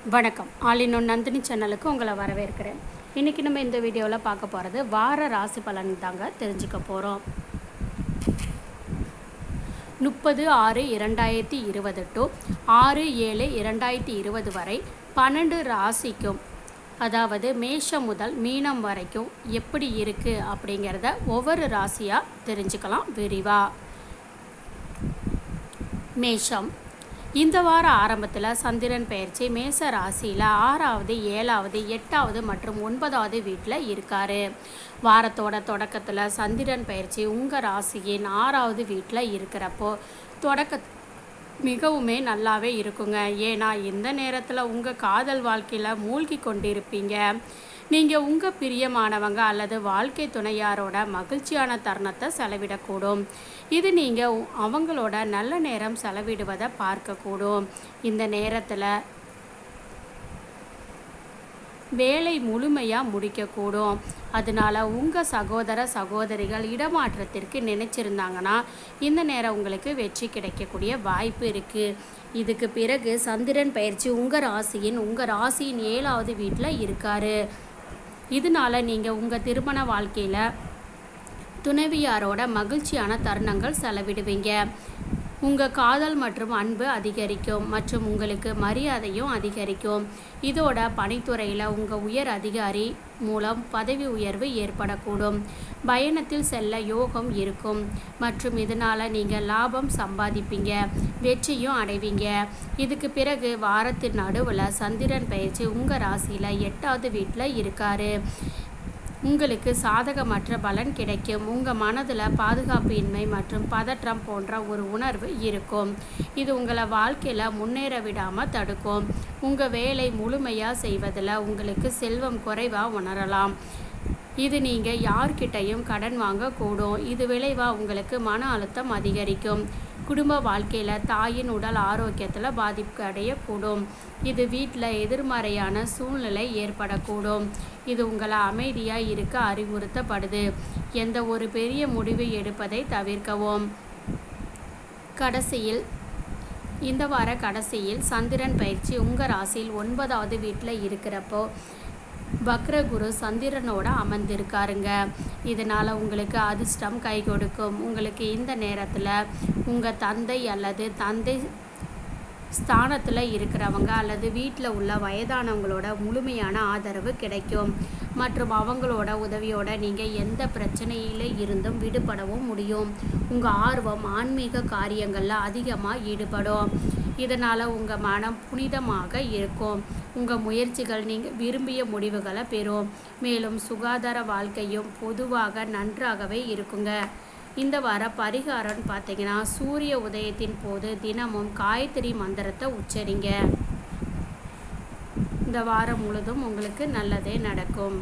வணக்கம் ஆலினோன் நந்தினி சேனலுக்கு உங்களை வரவேற்கிறேன் இன்றைக்கி நம்ம இந்த வீடியோவில் பார்க்க போகிறது வார ராசி பலன் தாங்க தெரிஞ்சுக்க போகிறோம் முப்பது ஆறு இரண்டாயிரத்தி இருபது டு ஆறு ஏழு இரண்டாயிரத்தி இருபது வரை பன்னெண்டு ராசிக்கும் அதாவது மேஷம் முதல் மீனம் வரைக்கும் எப்படி இருக்குது அப்படிங்கிறத ஒவ்வொரு ராசியாக தெரிஞ்சுக்கலாம் விரிவாக மேஷம் இந்த வார ஆரம்பத்தில் சந்திரன் பயிற்சி மேச ராசியில் ஆறாவது ஏழாவது எட்டாவது மற்றும் ஒன்பதாவது வீட்டில் இருக்கார் வாரத்தோட தொடக்கத்தில் சந்திரன் பயிற்சி உங்கள் ராசியின் ஆறாவது வீட்டில் இருக்கிறப்போ தொடக்க மிகவுமே நல்லாவே இருக்குங்க ஏன்னா இந்த நேரத்தில் உங்கள் காதல் வாழ்க்கையில் மூழ்கி கொண்டிருப்பீங்க நீங்கள் உங்கள் பிரியமானவங்க அல்லது வாழ்க்கை துணையாரோட மகிழ்ச்சியான தருணத்தை செலவிடக்கூடும் இது நீங்கள் அவங்களோட நல்ல நேரம் செலவிடுவதை பார்க்கக்கூடும் இந்த நேரத்தில் வேலை முழுமையாக முடிக்கக்கூடும் அதனால உங்கள் சகோதர சகோதரிகள் இடமாற்றத்திற்கு நினைச்சிருந்தாங்கன்னா இந்த நேரம் உங்களுக்கு வெற்றி கிடைக்கக்கூடிய வாய்ப்பு இருக்குது இதுக்கு பிறகு சந்திரன் பயிற்சி உங்கள் ராசியின் உங்கள் ராசியின் ஏழாவது வீட்டில் இருக்காரு இதனால நீங்கள் உங்கள் திருமண வாழ்க்கையில் துணைவியாரோட மகிழ்ச்சியான தருணங்கள் செலவிடுவீங்க உங்கள் காதல் மற்றும் அன்பு அதிகரிக்கும் மற்றும் உங்களுக்கு மரியாதையும் அதிகரிக்கும் இதோட பணித்துறையில் உங்கள் உயர் அதிகாரி மூலம் பதவி உயர்வு ஏற்படக்கூடும் பயணத்தில் செல்ல யோகம் இருக்கும் மற்றும் இதனால் நீங்கள் லாபம் சம்பாதிப்பீங்க வெற்றியும் அடைவீங்க இதுக்கு பிறகு வாரத்தின் நடுவில் சந்திரன் பயிற்சி உங்கள் ராசியில் எட்டாவது வீட்டில் இருக்காரு உங்களுக்கு சாதகமற்ற பலன் கிடைக்கும் உங்கள் மனதில் பாதுகாப்பு இன்மை மற்றும் பதற்றம் போன்ற ஒரு உணர்வு இருக்கும் இது உங்களை வாழ்க்கையில் முன்னேற விடாமல் தடுக்கும் உங்கள் வேலை முழுமையாக செய்வதில் உங்களுக்கு செல்வம் குறைவாக உணரலாம் இது நீங்கள் யார்கிட்டையும் கடன் வாங்கக்கூடும் இது விளைவாக உங்களுக்கு மன அழுத்தம் அதிகரிக்கும் குடும்ப வாழ்க்கையில் தாயின் உடல் ஆரோக்கியத்தில் பாதிப்பு அடையக்கூடும் இது வீட்டில் எதிர்மறையான சூழ்நிலை ஏற்படக்கூடும் இது உங்களை அமைதியாக இருக்க அறிவுறுத்தப்படுது எந்த ஒரு பெரிய முடிவு எடுப்பதை தவிர்க்கவும் கடைசியில் இந்த வார கடைசியில் சந்திரன் பயிற்சி உங்கள் ராசியில் ஒன்பதாவது வீட்டில் இருக்கிறப்போ வக்ரகுரு சந்திரனோட அமர்ந்திருக்காருங்க இதனால் உங்களுக்கு அதிர்ஷ்டம் கை கொடுக்கும் உங்களுக்கு இந்த நேரத்தில் உங்கள் தந்தை அல்லது தந்தை ஸ்தானத்தில் இருக்கிறவங்க அல்லது வீட்டில் உள்ள வயதானவங்களோட முழுமையான ஆதரவு கிடைக்கும் மற்றும் அவங்களோட உதவியோட நீங்கள் எந்த பிரச்சனையில் இருந்தும் விடுபடவும் முடியும் உங்கள் ஆர்வம் ஆன்மீக காரியங்களில் அதிகமாக ஈடுபடும் இதனால் உங்கள் மனம் புனிதமாக இருக்கும் உங்கள் முயற்சிகள் நீங்கள் விரும்பிய முடிவுகளை பெறும் மேலும் சுகாதார வாழ்க்கையும் பொதுவாக நன்றாகவே இருக்குங்க இந்த வார பரிகாரம்னு பார்த்தீங்கன்னா சூரிய உதயத்தின் போது தினமும் காயத்ரி மந்திரத்தை உச்சரிங்க இந்த வாரம் முழுதும் உங்களுக்கு நல்லதே நடக்கும்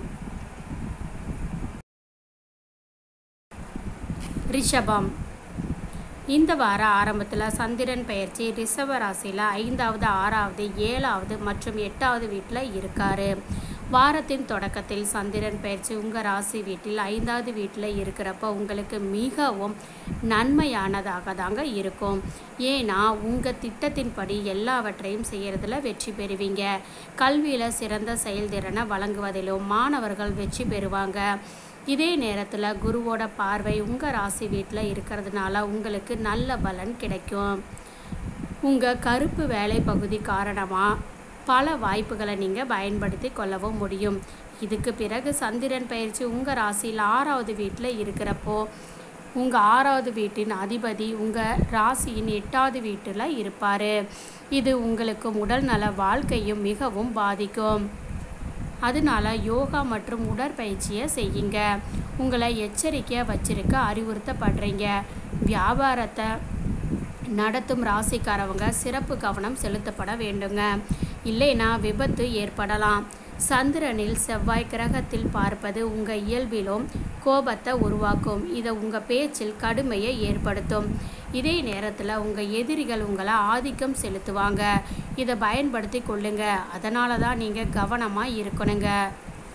ரிஷபம் இந்த வார ஆரம்பத்தில் சந்திரன் பயிற்சி ரிஷப ராசியில் ஐந்தாவது ஆறாவது ஏழாவது மற்றும் எட்டாவது வீட்டில் இருக்கார் வாரத்தின் தொடக்கத்தில் சந்திரன் பயிற்சி உங்கள் ராசி வீட்டில் ஐந்தாவது வீட்டில் இருக்கிறப்ப உங்களுக்கு மிகவும் நன்மையானதாக தாங்க இருக்கும் ஏன்னா உங்கள் திட்டத்தின்படி எல்லாவற்றையும் செய்கிறதுல வெற்றி பெறுவீங்க கல்வியில் சிறந்த செயல்திறனை வழங்குவதிலும் மாணவர்கள் வெற்றி பெறுவாங்க இதே நேரத்தில் குருவோட பார்வை உங்கள் ராசி வீட்டில் இருக்கிறதுனால உங்களுக்கு நல்ல பலன் கிடைக்கும் உங்கள் கருப்பு வேலை பகுதி காரணமாக பல வாய்ப்புகளை நீங்கள் பயன்படுத்தி கொள்ளவும் முடியும் இதுக்கு பிறகு சந்திரன் பயிற்சி உங்கள் ராசியில் ஆறாவது வீட்டில் இருக்கிறப்போ உங்கள் ஆறாவது வீட்டின் அதிபதி உங்கள் ராசியின் எட்டாவது வீட்டில் இருப்பார் இது உங்களுக்கு உடல் நல வாழ்க்கையும் மிகவும் பாதிக்கும் அதனால யோகா மற்றும் உடற்பயிற்சியை செய்யுங்க உங்களை எச்சரிக்கையாக வச்சிருக்க அறிவுறுத்தப்படுறீங்க வியாபாரத்தை நடத்தும் ராசிக்காரவங்க சிறப்பு கவனம் செலுத்தப்பட வேண்டுங்க இல்லைனா விபத்து ஏற்படலாம் சந்திரனில் செவ்வாய் கிரகத்தில் பார்ப்பது உங்கள் இயல்பிலும் கோபத்தை உருவாக்கும் இதை உங்கள் பேச்சில் கடுமையை ஏற்படுத்தும் இதே நேரத்தில் உங்கள் எதிரிகள் உங்களை ஆதிக்கம் செலுத்துவாங்க இதை பயன்படுத்தி கொள்ளுங்க அதனால தான் நீங்கள் கவனமாக இருக்கணுங்க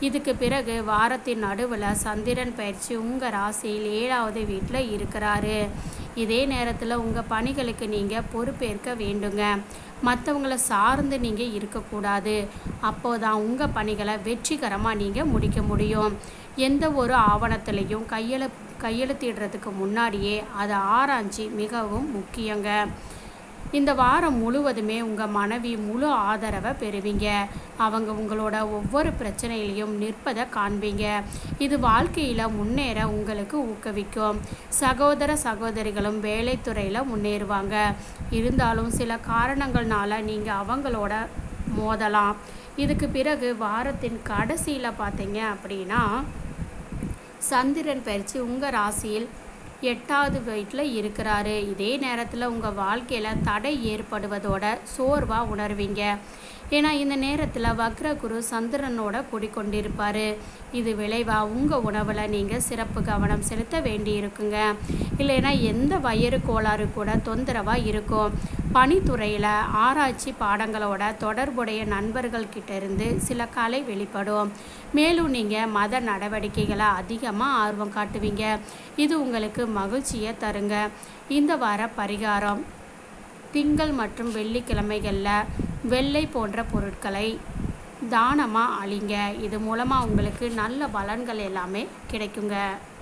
இதுக்கு பிறகு வாரத்தின் நடுவில் சந்திரன் பயிற்சி உங்கள் ராசியில் ஏழாவது வீட்டில் இருக்கிறாரு இதே நேரத்தில் உங்கள் பணிகளுக்கு நீங்கள் பொறுப்பேற்க வேண்டுங்க மற்றவங்கள சார்ந்து நீங்கள் இருக்கக்கூடாது அப்போதான் உங்கள் பணிகளை வெற்றிகரமாக நீங்கள் முடிக்க முடியும் எந்த ஒரு ஆவணத்திலையும் கையெழு கையெழுத்திடுறதுக்கு முன்னாடியே அதை ஆராய்ச்சி மிகவும் முக்கியங்க இந்த வாரம் முழுவதுமே உங்கள் மனைவி முழு ஆதரவை பெறுவீங்க அவங்க உங்களோட ஒவ்வொரு பிரச்சனையிலையும் நிற்பதை காண்பீங்க இது வாழ்க்கையில் முன்னேற உங்களுக்கு ஊக்குவிக்கும் சகோதர சகோதரிகளும் வேலைத்துறையில் முன்னேறுவாங்க இருந்தாலும் சில காரணங்கள்னால நீங்கள் அவங்களோட மோதலாம் இதுக்கு பிறகு வாரத்தின் கடைசியில் பார்த்தீங்க அப்படின்னா சந்திரன் பயிற்சி உங்கள் ராசியில் எட்டாவது வீட்டில் இருக்கிறாரு இதே நேரத்தில் உங்கள் வாழ்க்கையில் தடை ஏற்படுவதோட சோர்வாக உணர்வீங்க ஏன்னா இந்த நேரத்தில் வக்ரகுரு சந்திரனோட குடிக்கொண்டிருப்பார் இது விளைவாக உங்கள் உணவில் நீங்கள் சிறப்பு கவனம் செலுத்த வேண்டியிருக்குங்க இல்லைன்னா எந்த வயிறு கோளாறு கூட தொந்தரவாக இருக்கும் பணித்துறையில் ஆராய்ச்சி பாடங்களோட தொடர்புடைய நண்பர்கள் கிட்ட இருந்து சில கலை வெளிப்படும் மேலும் நீங்கள் மத நடவடிக்கைகளை அதிகமாக ஆர்வம் காட்டுவீங்க இது உங்களுக்கு மகிழ்ச்சியை தருங்க இந்த வார பரிகாரம் திங்கள் மற்றும் வெள்ளிக்கிழமைகளில் வெள்ளை போன்ற பொருட்களை தானமாக அழிங்க இது மூலமாக உங்களுக்கு நல்ல பலன்கள் எல்லாமே கிடைக்குங்க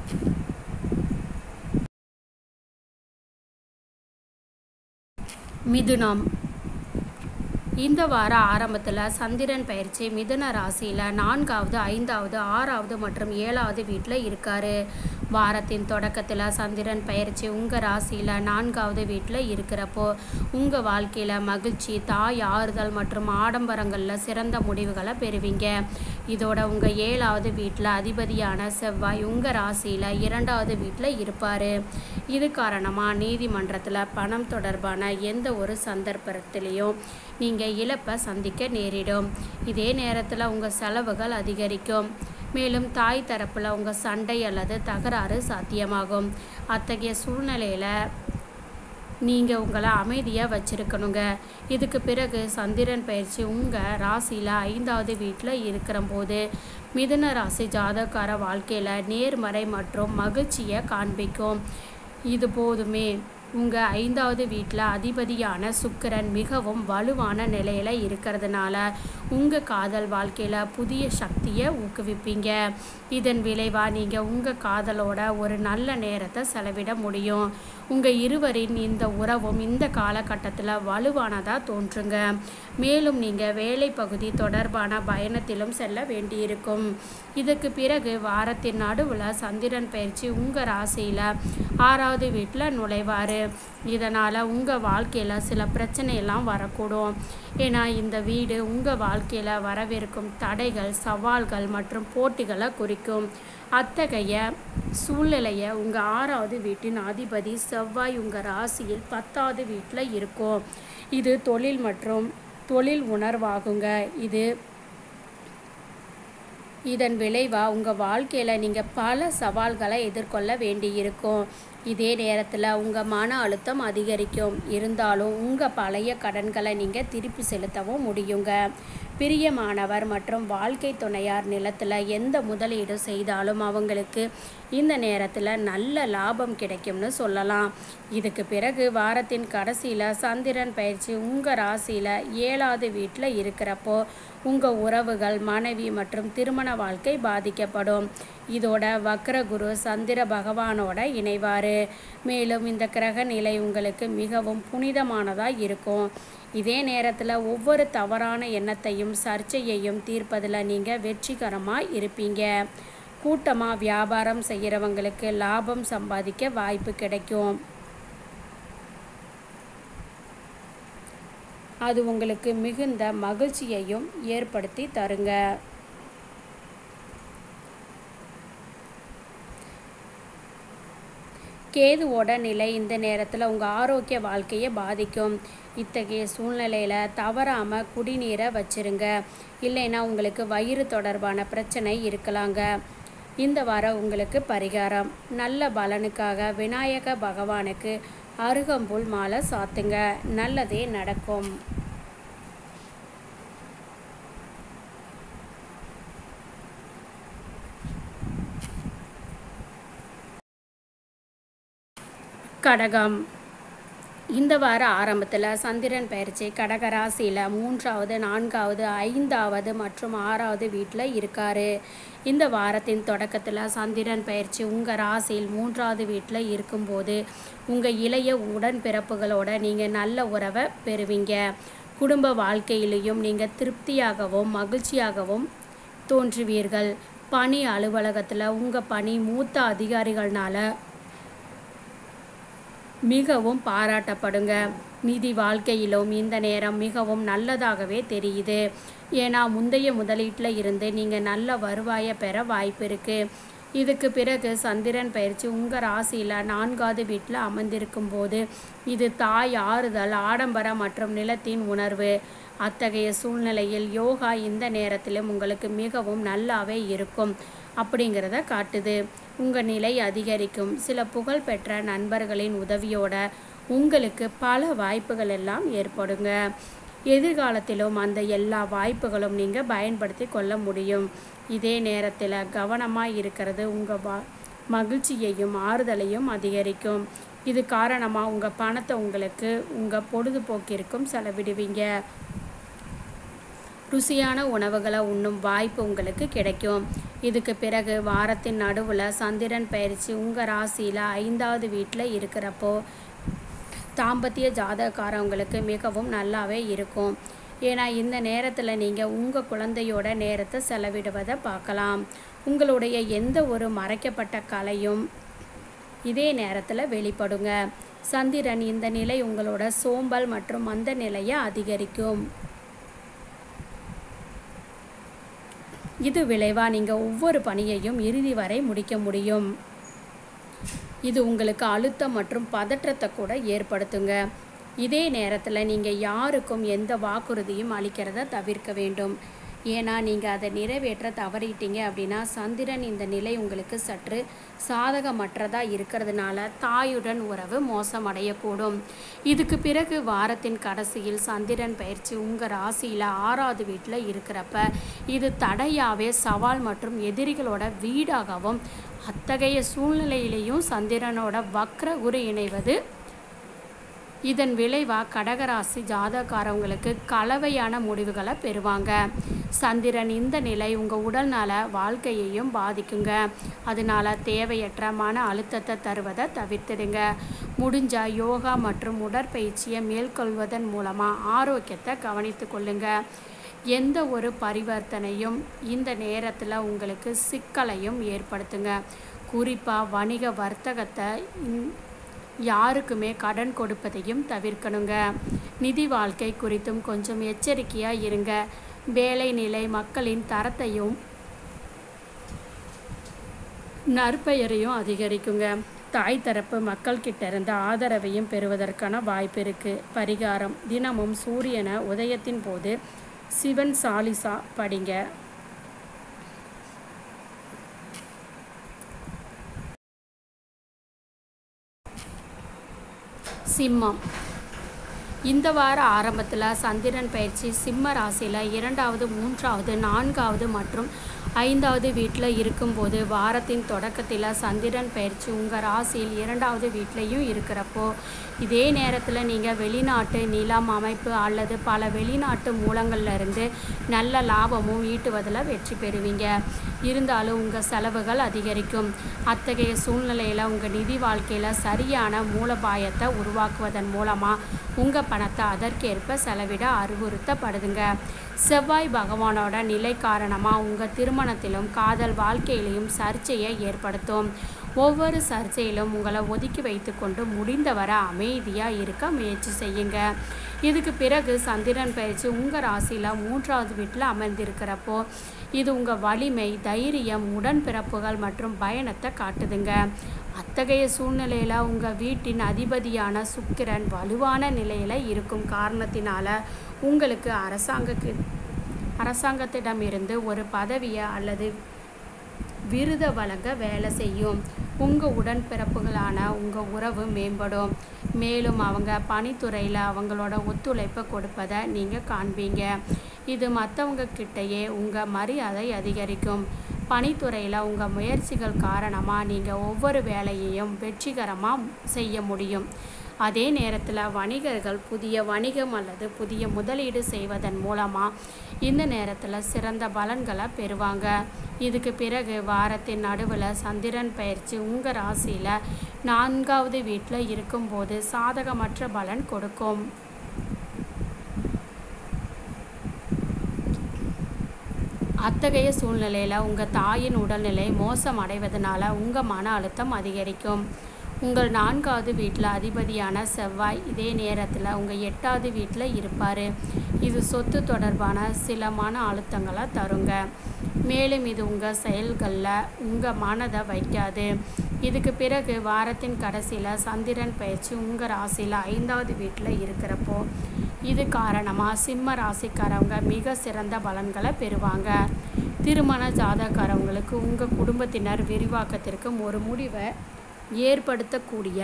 மிதுனம் இந்த வார ஆரம்பத்தில் சந்திரன் பயிற்சி மிதுன ராசியில் நான்காவது ஐந்தாவது ஆறாவது மற்றும் ஏழாவது வீட்டில் இருக்கார் வாரத்தின் தொடக்கத்தில் சந்திரன் பயிற்சி உங்கள் ராசியில் நான்காவது வீட்டில் இருக்கிறப்போ உங்கள் வாழ்க்கையில் மகிழ்ச்சி தாய் ஆறுதல் மற்றும் ஆடம்பரங்களில் சிறந்த முடிவுகளை பெறுவீங்க இதோட உங்கள் ஏழாவது வீட்டில் அதிபதியான செவ்வாய் உங்கள் ராசியில் இரண்டாவது வீட்டில் இருப்பார் இது காரணமாக நீதிமன்றத்தில் பணம் தொடர்பான எந்த ஒரு சந்தர்ப்பத்திலையும் நீங்கள் இழப்பை சந்திக்க நேரிடும் இதே நேரத்தில் உங்கள் செலவுகள் அதிகரிக்கும் மேலும் தாய் தரப்பில் உங்கள் சண்டை அல்லது தகராறு சாத்தியமாகும் அத்தகைய சூழ்நிலையில் நீங்கள் உங்களை அமைதியாக வச்சுருக்கணுங்க இதுக்கு பிறகு சந்திரன் பயிற்சி உங்கள் ராசியில் ஐந்தாவது வீட்டில் இருக்கிற போது மிதுன ராசி ஜாதகார வாழ்க்கையில் நேர்மறை மற்றும் மகிழ்ச்சியை காண்பிக்கும் இது போதுமே உங்கள் ஐந்தாவது வீட்டில் அதிபதியான சுக்கிரன் மிகவும் வலுவான நிலையில் இருக்கிறதுனால உங்கள் காதல் வாழ்க்கையில் புதிய சக்தியை ஊக்குவிப்பீங்க இதன் விளைவாக நீங்கள் உங்கள் காதலோட ஒரு நல்ல நேரத்தை செலவிட முடியும் உங்கள் இருவரின் இந்த உறவும் இந்த காலகட்டத்தில் வலுவானதாக தோன்றுங்க மேலும் நீங்கள் வேலை பகுதி தொடர்பான பயணத்திலும் செல்ல வேண்டியிருக்கும் இதுக்கு பிறகு வாரத்தின் நடுவில் சந்திரன் பயிற்சி உங்கள் ராசியில் ஆறாவது வீட்டில் நுழைவார் இதனால் உங்கள் வாழ்க்கையில் சில பிரச்சனையெல்லாம் வரக்கூடும் ஏன்னா இந்த வீடு உங்கள் வாழ்க்கையில் வரவிருக்கும் தடைகள் சவால்கள் மற்றும் போட்டிகளை குறிக்கும் அத்தகைய சூழ்நிலையை உங்கள் ஆறாவது வீட்டின் அதிபதி செவ்வாய் உங்கள் ராசியில் பத்தாவது வீட்டில் இருக்கும் இது தொழில் மற்றும் தொழில் உணர்வாகுங்க இது இதன் விளைவாக உங்கள் வாழ்க்கையில் நீங்கள் பல சவால்களை எதிர்கொள்ள வேண்டியிருக்கும் இதே நேரத்தில் உங்கள் மன அழுத்தம் அதிகரிக்கும் இருந்தாலும் உங்கள் பழைய கடன்களை நீங்கள் திருப்பி செலுத்தவும் முடியுங்க பிரியமானவர் மற்றும் வாழ்க்கை துணையார் நிலத்தில் எந்த முதலீடு செய்தாலும் அவங்களுக்கு இந்த நேரத்தில் நல்ல லாபம் கிடைக்கும்னு சொல்லலாம் இதுக்கு பிறகு வாரத்தின் கடைசியில் சந்திரன் பயிற்சி உங்கள் ராசியில் ஏழாவது வீட்டில் இருக்கிறப்போ உங்கள் உறவுகள் மனைவி மற்றும் திருமண வாழ்க்கை பாதிக்கப்படும் இதோட வக்ரகுரு சந்திர பகவானோட இணைவார் மேலும் இந்த கிரக நிலை உங்களுக்கு மிகவும் புனிதமானதாக இருக்கும் இதே நேரத்தில் ஒவ்வொரு தவறான எண்ணத்தையும் சர்ச்சையையும் தீர்ப்பதில் நீங்கள் வெற்றிகரமாக இருப்பீங்க கூட்டமாக வியாபாரம் செய்கிறவங்களுக்கு லாபம் சம்பாதிக்க வாய்ப்பு கிடைக்கும் அது உங்களுக்கு மிகுந்த மகிழ்ச்சியையும் ஏற்படுத்தி தருங்க கேதுவோட நிலை இந்த நேரத்தில் உங்கள் ஆரோக்கிய வாழ்க்கையை பாதிக்கும் இத்தகைய சூழ்நிலையில் தவறாமல் குடிநீரை வச்சிருங்க இல்லைன்னா உங்களுக்கு வயிறு தொடர்பான பிரச்சனை இருக்கலாங்க இந்த வாரம் உங்களுக்கு பரிகாரம் நல்ல பலனுக்காக விநாயக பகவானுக்கு அருகம்புல் மாலை சாத்துங்க நல்லதே நடக்கும் கடகம் இந்த வார ஆரம்பத்தில் சந்திரன் பயிற்சி கடக ராசியில் மூன்றாவது நான்காவது ஐந்தாவது மற்றும் ஆறாவது வீட்டில் இருக்காரு இந்த வாரத்தின் தொடக்கத்தில் சந்திரன் பயிற்சி உங்கள் ராசியில் மூன்றாவது வீட்டில் இருக்கும்போது உங்கள் இளைய உடன்பிறப்புகளோட நீங்கள் நல்ல உறவை பெறுவீங்க குடும்ப வாழ்க்கையிலையும் நீங்கள் திருப்தியாகவும் மகிழ்ச்சியாகவும் தோன்றுவீர்கள் பணி அலுவலகத்தில் உங்கள் பணி மூத்த அதிகாரிகள்னால மிகவும் பாராட்டப்படுங்க நிதி வாழ்க்கையிலும் இந்த நேரம் மிகவும் நல்லதாகவே தெரியுது ஏன்னா முந்தைய முதலீட்டில் இருந்து நீங்கள் நல்ல வருவாயை பெற வாய்ப்பு இருக்குது இதுக்கு பிறகு சந்திரன் பயிற்சி உங்கள் ராசியில் நான்காவது வீட்டில் அமர்ந்திருக்கும் போது இது தாய் ஆறுதல் ஆடம்பரம் மற்றும் நிலத்தின் உணர்வு அத்தகைய சூழ்நிலையில் யோகா இந்த நேரத்திலும் உங்களுக்கு மிகவும் நல்லாவே இருக்கும் அப்படிங்கிறத காட்டுது உங்கள் நிலை அதிகரிக்கும் சில புகழ்பெற்ற நண்பர்களின் உதவியோட உங்களுக்கு பல வாய்ப்புகள் எல்லாம் ஏற்படுங்க எதிர்காலத்திலும் அந்த எல்லா வாய்ப்புகளும் நீங்கள் பயன்படுத்தி கொள்ள முடியும் இதே நேரத்தில் கவனமாக இருக்கிறது உங்கள் வா மகிழ்ச்சியையும் ஆறுதலையும் அதிகரிக்கும் இது காரணமாக உங்கள் பணத்தை உங்களுக்கு உங்கள் பொழுதுபோக்கிற்கும் செலவிடுவீங்க ருசியான உணவுகளை உண்ணும் வாய்ப்பு உங்களுக்கு கிடைக்கும் இதுக்கு பிறகு வாரத்தின் நடுவில் சந்திரன் பயிற்சி உங்கள் ராசியில் ஐந்தாவது வீட்டில் இருக்கிறப்போ தாம்பத்திய ஜாதகக்காரவங்களுக்கு மிகவும் நல்லாவே இருக்கும் ஏன்னா இந்த நேரத்தில் நீங்கள் உங்கள் குழந்தையோட நேரத்தை செலவிடுவதை பார்க்கலாம் உங்களுடைய எந்த ஒரு மறைக்கப்பட்ட கலையும் இதே நேரத்தில் வெளிப்படுங்க சந்திரன் இந்த நிலை உங்களோட சோம்பல் மற்றும் மந்த நிலையை அதிகரிக்கும் இது விளைவாக நீங்கள் ஒவ்வொரு பணியையும் இறுதி வரை முடிக்க முடியும் இது உங்களுக்கு அழுத்தம் மற்றும் பதற்றத்தை கூட ஏற்படுத்துங்க இதே நேரத்தில் நீங்கள் யாருக்கும் எந்த வாக்குறுதியும் அளிக்கிறத தவிர்க்க வேண்டும் ஏன்னா நீங்கள் அதை நிறைவேற்ற தவறிட்டீங்க அப்படின்னா சந்திரன் இந்த நிலை உங்களுக்கு சற்று சாதகமற்றதாக இருக்கிறதுனால தாயுடன் உறவு மோசமடையக்கூடும் இதுக்கு பிறகு வாரத்தின் கடைசியில் சந்திரன் பயிற்சி உங்கள் ராசியில் ஆறாவது வீட்டில் இருக்கிறப்ப இது தடையாவே சவால் மற்றும் எதிரிகளோட வீடாகவும் அத்தகைய சூழ்நிலையிலையும் சந்திரனோட வக்ர குரு இணைவது இதன் விளைவாக கடகராசி ஜாதகாரவங்களுக்கு கலவையான முடிவுகளை பெறுவாங்க சந்திரன் இந்த நிலை உங்கள் உடல்நல வாழ்க்கையையும் பாதிக்குங்க அதனால தேவையற்ற மன அழுத்தத்தை தருவதை தவிர்த்திடுங்க முடிஞ்ச யோகா மற்றும் உடற்பயிற்சியை மேற்கொள்வதன் மூலமாக ஆரோக்கியத்தை கவனித்து கொள்ளுங்க எந்த ஒரு பரிவர்த்தனையும் இந்த நேரத்தில் உங்களுக்கு சிக்கலையும் ஏற்படுத்துங்க குறிப்பாக வணிக வர்த்தகத்தை இந்- யாருக்குமே கடன் கொடுப்பதையும் தவிர்க்கணுங்க நிதி வாழ்க்கை குறித்தும் கொஞ்சம் எச்சரிக்கையாக இருங்க வேலை நிலை மக்களின் தரத்தையும் நற்பெயரையும் அதிகரிக்குங்க தாய் தரப்பு மக்கள்கிட்ட இருந்த ஆதரவையும் பெறுவதற்கான வாய்ப்பு இருக்கு பரிகாரம் தினமும் சூரியனை உதயத்தின் போது சிவன் சாலிசா படிங்க சிம்மம் இந்த வார ஆரம்பத்தில் சந்திரன் பயிற்சி சிம்ம ராசியில் இரண்டாவது மூன்றாவது நான்காவது மற்றும் ஐந்தாவது வீட்டில் இருக்கும்போது வாரத்தின் தொடக்கத்தில் சந்திரன் பயிற்சி உங்கள் ராசியில் இரண்டாவது வீட்லேயும் இருக்கிறப்போ இதே நேரத்தில் நீங்கள் வெளிநாட்டு நிலம் அமைப்பு அல்லது பல வெளிநாட்டு மூலங்கள்ல இருந்து நல்ல லாபமும் ஈட்டுவதில் வெற்றி பெறுவீங்க இருந்தாலும் உங்கள் செலவுகள் அதிகரிக்கும் அத்தகைய சூழ்நிலையில் உங்கள் நிதி வாழ்க்கையில் சரியான மூலபாயத்தை உருவாக்குவதன் மூலமாக உங்கள் பணத்தை அதற்கேற்ப செலவிட அறிவுறுத்தப்படுதுங்க செவ்வாய் பகவானோட நிலை காரணமாக உங்கள் திருமணத்திலும் காதல் வாழ்க்கையிலையும் சர்ச்சையை ஏற்படுத்தும் ஒவ்வொரு சர்ச்சையிலும் உங்களை ஒதுக்கி வைத்துக்கொண்டு முடிந்தவரை அமைதியாக இருக்க முயற்சி செய்யுங்க இதுக்கு பிறகு சந்திரன் பயிற்சி உங்கள் ராசியில் மூன்றாவது வீட்டில் அமர்ந்திருக்கிறப்போ இது உங்கள் வலிமை தைரியம் உடன்பிறப்புகள் மற்றும் பயணத்தை காட்டுதுங்க அத்தகைய சூழ்நிலையில் உங்கள் வீட்டின் அதிபதியான சுக்கிரன் வலுவான நிலையில் இருக்கும் காரணத்தினால உங்களுக்கு அரசாங்க அரசாங்கத்திடமிருந்து ஒரு பதவியை அல்லது விருத வழங்க வேலை செய்யும் உங்கள் உடன்பிறப்புகளான உங்கள் உறவு மேம்படும் மேலும் அவங்க பணித்துறையில் அவங்களோட ஒத்துழைப்பை கொடுப்பதை நீங்கள் காண்பீங்க இது மற்றவங்க கிட்டேயே உங்கள் மரியாதை அதிகரிக்கும் பணித்துறையில் உங்கள் முயற்சிகள் காரணமாக நீங்கள் ஒவ்வொரு வேலையையும் வெற்றிகரமாக செய்ய முடியும் அதே நேரத்தில் வணிகர்கள் புதிய வணிகம் அல்லது புதிய முதலீடு செய்வதன் மூலமாக இந்த நேரத்தில் சிறந்த பலன்களை பெறுவாங்க இதுக்கு பிறகு வாரத்தின் நடுவில் சந்திரன் பயிற்சி உங்கள் ராசியில் நான்காவது வீட்டில் இருக்கும்போது சாதகமற்ற பலன் கொடுக்கும் அத்தகைய சூழ்நிலையில் உங்கள் தாயின் உடல்நிலை மோசம் அடைவதனால உங்கள் மன அழுத்தம் அதிகரிக்கும் உங்கள் நான்காவது வீட்டில் அதிபதியான செவ்வாய் இதே நேரத்தில் உங்கள் எட்டாவது வீட்டில் இருப்பார் இது சொத்து தொடர்பான சில மன அழுத்தங்களை தருங்க மேலும் இது உங்கள் செயல்களில் உங்கள் மனதை வைக்காது இதுக்கு பிறகு வாரத்தின் கடைசியில் சந்திரன் பயிற்சி உங்கள் ராசியில் ஐந்தாவது வீட்டில் இருக்கிறப்போ இது காரணமாக சிம்ம ராசிக்காரவங்க மிக சிறந்த பலன்களை பெறுவாங்க திருமண ஜாதகாரவங்களுக்கு உங்கள் குடும்பத்தினர் விரிவாக்கத்திற்கும் ஒரு முடிவை ஏற்படுத்தக்கூடிய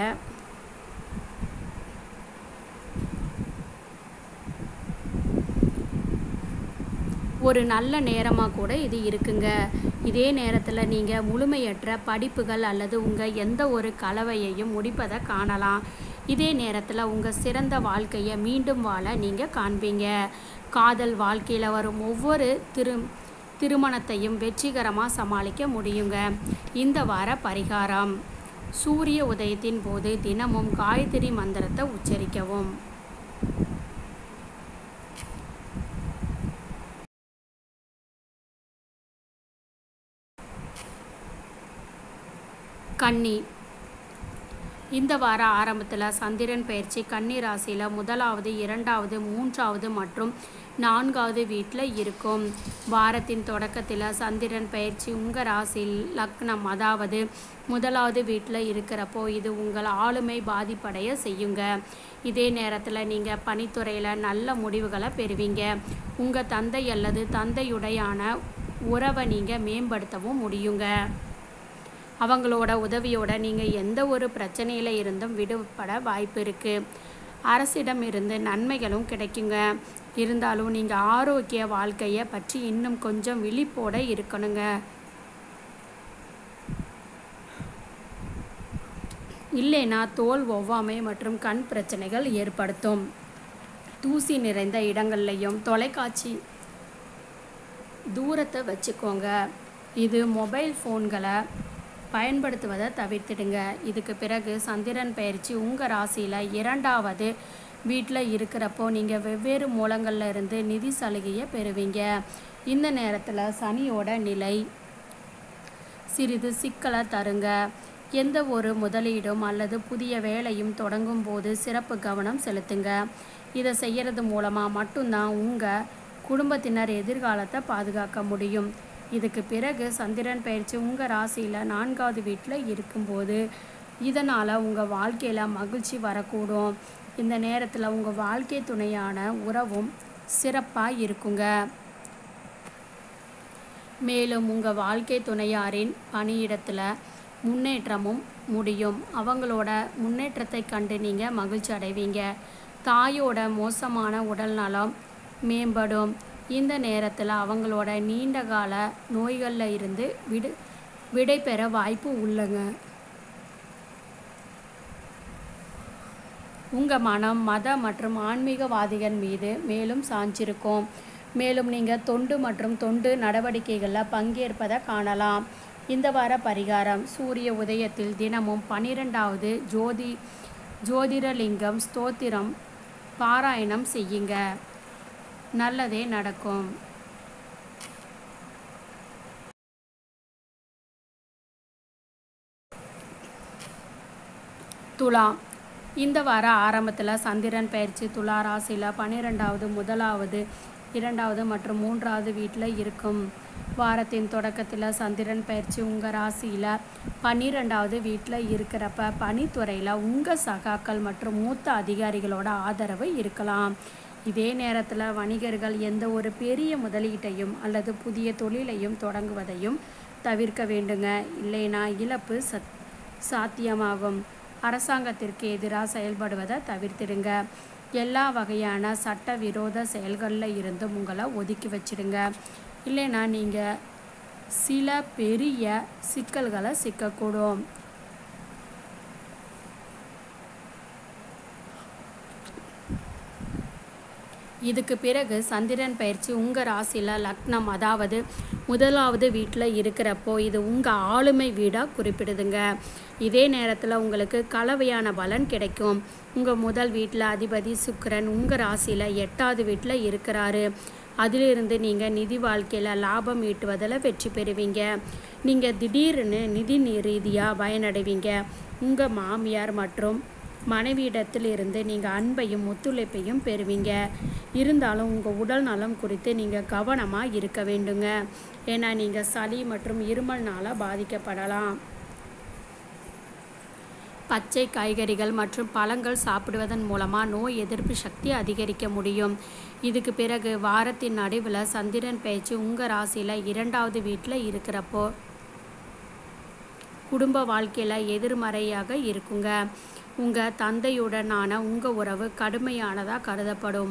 ஒரு நல்ல நேரமாக கூட இது இருக்குங்க இதே நேரத்தில் நீங்கள் முழுமையற்ற படிப்புகள் அல்லது உங்கள் எந்த ஒரு கலவையையும் முடிப்பதை காணலாம் இதே நேரத்தில் உங்கள் சிறந்த வாழ்க்கையை மீண்டும் வாழ நீங்கள் காண்பீங்க காதல் வாழ்க்கையில் வரும் ஒவ்வொரு திரு திருமணத்தையும் வெற்றிகரமாக சமாளிக்க முடியுங்க இந்த வார பரிகாரம் சூரிய உதயத்தின் போது தினமும் காயத்ரி மந்திரத்தை உச்சரிக்கவும் கன்னி இந்த வார ஆரம்பத்தில் சந்திரன் பயிற்சி கன்னி ராசியில் முதலாவது இரண்டாவது மூன்றாவது மற்றும் நான்காவது வீட்டில் இருக்கும் வாரத்தின் தொடக்கத்தில் சந்திரன் பயிற்சி உங்கள் ராசியில் லக்னம் அதாவது முதலாவது வீட்டில் இருக்கிறப்போ இது உங்கள் ஆளுமை பாதிப்படைய செய்யுங்க இதே நேரத்தில் நீங்கள் பணித்துறையில் நல்ல முடிவுகளை பெறுவீங்க உங்கள் தந்தை அல்லது தந்தையுடையான உறவை நீங்கள் மேம்படுத்தவும் முடியுங்க அவங்களோட உதவியோட நீங்கள் எந்த ஒரு பிரச்சனையில் இருந்தும் விடுபட வாய்ப்பு இருக்குது அரசிடம் இருந்து நன்மைகளும் கிடைக்குங்க இருந்தாலும் நீங்கள் ஆரோக்கிய வாழ்க்கையை பற்றி இன்னும் கொஞ்சம் விழிப்போட இருக்கணுங்க இல்லைன்னா தோல் ஒவ்வாமை மற்றும் கண் பிரச்சனைகள் ஏற்படுத்தும் தூசி நிறைந்த இடங்கள்லையும் தொலைக்காட்சி தூரத்தை வச்சுக்கோங்க இது மொபைல் ஃபோன்களை பயன்படுத்துவதை தவிர்த்திடுங்க இதுக்கு பிறகு சந்திரன் பயிற்சி உங்கள் ராசியில் இரண்டாவது வீட்டில் இருக்கிறப்போ நீங்கள் வெவ்வேறு மூலங்களில் இருந்து நிதி சலுகையை பெறுவீங்க இந்த நேரத்தில் சனியோட நிலை சிறிது சிக்கலை தருங்க எந்த ஒரு முதலீடும் அல்லது புதிய வேலையும் தொடங்கும் போது சிறப்பு கவனம் செலுத்துங்க இதை செய்கிறது மூலமாக மட்டும்தான் உங்கள் குடும்பத்தினர் எதிர்காலத்தை பாதுகாக்க முடியும் இதுக்கு பிறகு சந்திரன் பயிற்சி உங்கள் ராசியில் நான்காவது வீட்டில் இருக்கும்போது இதனால் உங்கள் வாழ்க்கையில் மகிழ்ச்சி வரக்கூடும் இந்த நேரத்தில் உங்கள் வாழ்க்கை துணையான உறவும் சிறப்பாக இருக்குங்க மேலும் உங்கள் வாழ்க்கை துணையாரின் பணியிடத்தில் முன்னேற்றமும் முடியும் அவங்களோட முன்னேற்றத்தை கண்டு நீங்கள் மகிழ்ச்சி அடைவீங்க தாயோட மோசமான உடல் நலம் மேம்படும் இந்த நேரத்தில் அவங்களோட நீண்ட கால நோய்களில் இருந்து விடு விடை பெற வாய்ப்பு உள்ளங்க உங்கள் மனம் மத மற்றும் ஆன்மீகவாதிகள் மீது மேலும் சாஞ்சிருக்கும் மேலும் நீங்கள் தொண்டு மற்றும் தொண்டு நடவடிக்கைகளில் பங்கேற்பதை காணலாம் இந்த வார பரிகாரம் சூரிய உதயத்தில் தினமும் பன்னிரெண்டாவது ஜோதி ஜோதிடலிங்கம் ஸ்தோத்திரம் பாராயணம் செய்யுங்க நல்லதே நடக்கும் துலா இந்த வார ஆரம்பத்தில் சந்திரன் பயிற்சி துலா ராசியில் பன்னிரெண்டாவது முதலாவது இரண்டாவது மற்றும் மூன்றாவது வீட்டில் இருக்கும் வாரத்தின் தொடக்கத்தில் சந்திரன் பயிற்சி உங்கள் ராசியில் பன்னிரெண்டாவது வீட்டில் இருக்கிறப்ப பணித்துறையில் உங்கள் சகாக்கள் மற்றும் மூத்த அதிகாரிகளோட ஆதரவு இருக்கலாம் இதே நேரத்தில் வணிகர்கள் எந்த ஒரு பெரிய முதலீட்டையும் அல்லது புதிய தொழிலையும் தொடங்குவதையும் தவிர்க்க வேண்டுங்க இல்லைனா இழப்பு சத் சாத்தியமாகும் அரசாங்கத்திற்கு எதிராக செயல்படுவதை தவிர்த்திடுங்க எல்லா வகையான சட்டவிரோத செயல்களில் இருந்தும் உங்களை ஒதுக்கி வச்சிடுங்க இல்லைன்னா நீங்கள் சில பெரிய சிக்கல்களை சிக்கக்கூடும் இதுக்கு பிறகு சந்திரன் பயிற்சி உங்கள் ராசியில் லக்னம் அதாவது முதலாவது வீட்டில் இருக்கிறப்போ இது உங்கள் ஆளுமை வீடாக குறிப்பிடுதுங்க இதே நேரத்தில் உங்களுக்கு கலவையான பலன் கிடைக்கும் உங்கள் முதல் வீட்டில் அதிபதி சுக்கிரன் உங்கள் ராசியில் எட்டாவது வீட்டில் இருக்கிறாரு அதிலிருந்து நீங்கள் நிதி வாழ்க்கையில் லாபம் ஈட்டுவதில் வெற்றி பெறுவீங்க நீங்கள் திடீர்னு நிதி ரீதியாக பயனடைவீங்க உங்கள் மாமியார் மற்றும் மனைவியிடத்தில் இருந்து நீங்கள் அன்பையும் ஒத்துழைப்பையும் பெறுவீங்க இருந்தாலும் உங்கள் உடல் நலம் குறித்து நீங்கள் கவனமாக இருக்க வேண்டுங்க ஏன்னா நீங்கள் சளி மற்றும் இருமல்னால் பாதிக்கப்படலாம் பச்சை காய்கறிகள் மற்றும் பழங்கள் சாப்பிடுவதன் மூலமாக நோய் எதிர்ப்பு சக்தி அதிகரிக்க முடியும் இதுக்கு பிறகு வாரத்தின் நடுவில் சந்திரன் பேச்சு உங்கள் ராசியில் இரண்டாவது வீட்டில் இருக்கிறப்போ குடும்ப வாழ்க்கையில் எதிர்மறையாக இருக்குங்க உங்கள் தந்தையுடனான உங்கள் உறவு கடுமையானதாக கருதப்படும்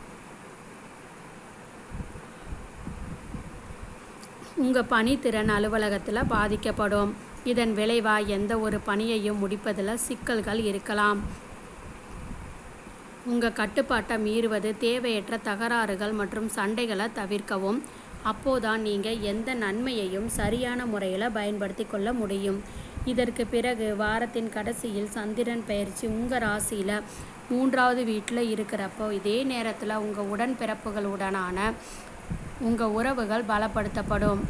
உங்கள் பணித்திறன் அலுவலகத்தில் பாதிக்கப்படும் இதன் விளைவாக எந்த ஒரு பணியையும் முடிப்பதில் சிக்கல்கள் இருக்கலாம் உங்கள் கட்டுப்பாட்டை மீறுவது தேவையற்ற தகராறுகள் மற்றும் சண்டைகளை தவிர்க்கவும் அப்போதான் நீங்கள் எந்த நன்மையையும் சரியான முறையில் பயன்படுத்தி கொள்ள முடியும் இதற்கு பிறகு வாரத்தின் கடைசியில் சந்திரன் பயிற்சி உங்கள் ராசியில் மூன்றாவது வீட்டில் இருக்கிறப்போ இதே நேரத்தில் உங்கள் உடன்பிறப்புகளுடனான உங்கள் உறவுகள் பலப்படுத்தப்படும்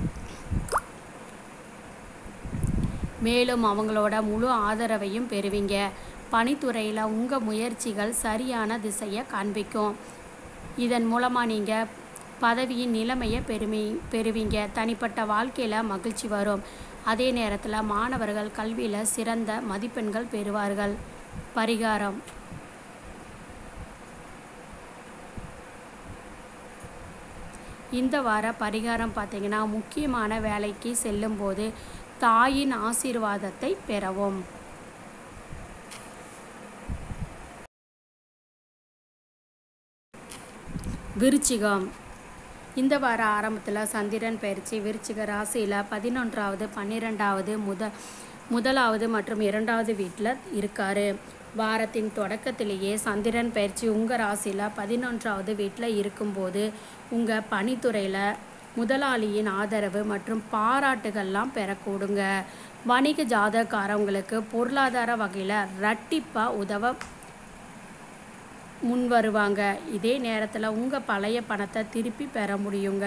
மேலும் அவங்களோட முழு ஆதரவையும் பெறுவீங்க பணித்துறையில் உங்கள் முயற்சிகள் சரியான திசையை காண்பிக்கும் இதன் மூலமாக நீங்கள் பதவியின் நிலைமையை பெருமி பெறுவீங்க தனிப்பட்ட வாழ்க்கையில் மகிழ்ச்சி வரும் அதே நேரத்தில் மாணவர்கள் கல்வியில் சிறந்த மதிப்பெண்கள் பெறுவார்கள் பரிகாரம் இந்த வார பரிகாரம் பார்த்தீங்கன்னா முக்கியமான வேலைக்கு செல்லும்போது தாயின் ஆசீர்வாதத்தை பெறவும் விருச்சிகம் இந்த வார ஆரம்பத்தில் சந்திரன் பயிற்சி விருச்சிக ராசியில் பதினொன்றாவது பன்னிரெண்டாவது முத முதலாவது மற்றும் இரண்டாவது வீட்டில் இருக்காரு வாரத்தின் தொடக்கத்திலேயே சந்திரன் பயிற்சி உங்கள் ராசியில் பதினொன்றாவது வீட்டில் இருக்கும்போது உங்கள் பணித்துறையில் முதலாளியின் ஆதரவு மற்றும் பாராட்டுகள்லாம் பெறக்கூடுங்க வணிக ஜாதகக்காரவங்களுக்கு பொருளாதார வகையில் ரட்டிப்பாக உதவ முன் வருவாங்க இதே நேரத்தில் உங்கள் பழைய பணத்தை திருப்பி பெற முடியுங்க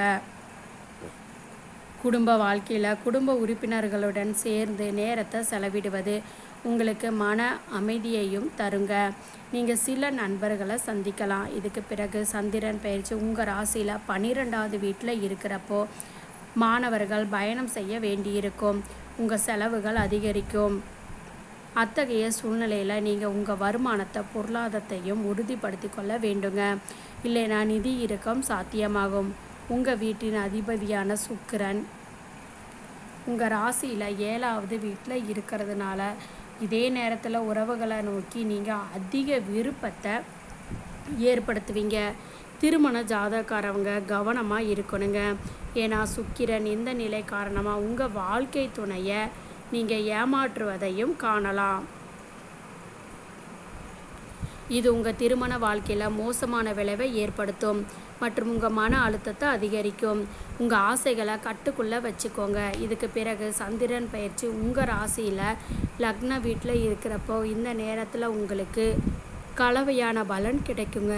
குடும்ப வாழ்க்கையில் குடும்ப உறுப்பினர்களுடன் சேர்ந்து நேரத்தை செலவிடுவது உங்களுக்கு மன அமைதியையும் தருங்க நீங்கள் சில நண்பர்களை சந்திக்கலாம் இதுக்கு பிறகு சந்திரன் பயிற்சி உங்கள் ராசியில் பன்னிரெண்டாவது வீட்டில் இருக்கிறப்போ மாணவர்கள் பயணம் செய்ய வேண்டியிருக்கும் உங்கள் செலவுகள் அதிகரிக்கும் அத்தகைய சூழ்நிலையில் நீங்கள் உங்கள் வருமானத்தை பொருளாதாரத்தையும் உறுதிப்படுத்தி கொள்ள வேண்டுங்க இல்லைனா நிதி இறுக்கம் சாத்தியமாகும் உங்கள் வீட்டின் அதிபதியான சுக்கிரன் உங்கள் ராசியில் ஏழாவது வீட்டில் இருக்கிறதுனால இதே நேரத்தில் உறவுகளை நோக்கி நீங்கள் அதிக விருப்பத்தை ஏற்படுத்துவீங்க திருமண ஜாதகக்காரவங்க கவனமாக இருக்கணுங்க ஏன்னா சுக்கிரன் இந்த நிலை காரணமாக உங்கள் வாழ்க்கை துணையை நீங்கள் ஏமாற்றுவதையும் காணலாம் இது உங்கள் திருமண வாழ்க்கையில் மோசமான விளைவை ஏற்படுத்தும் மற்றும் உங்கள் மன அழுத்தத்தை அதிகரிக்கும் உங்கள் ஆசைகளை கட்டுக்குள்ளே வச்சுக்கோங்க இதுக்கு பிறகு சந்திரன் பயிற்சி உங்கள் ராசியில் லக்ன வீட்டில் இருக்கிறப்போ இந்த நேரத்தில் உங்களுக்கு கலவையான பலன் கிடைக்குங்க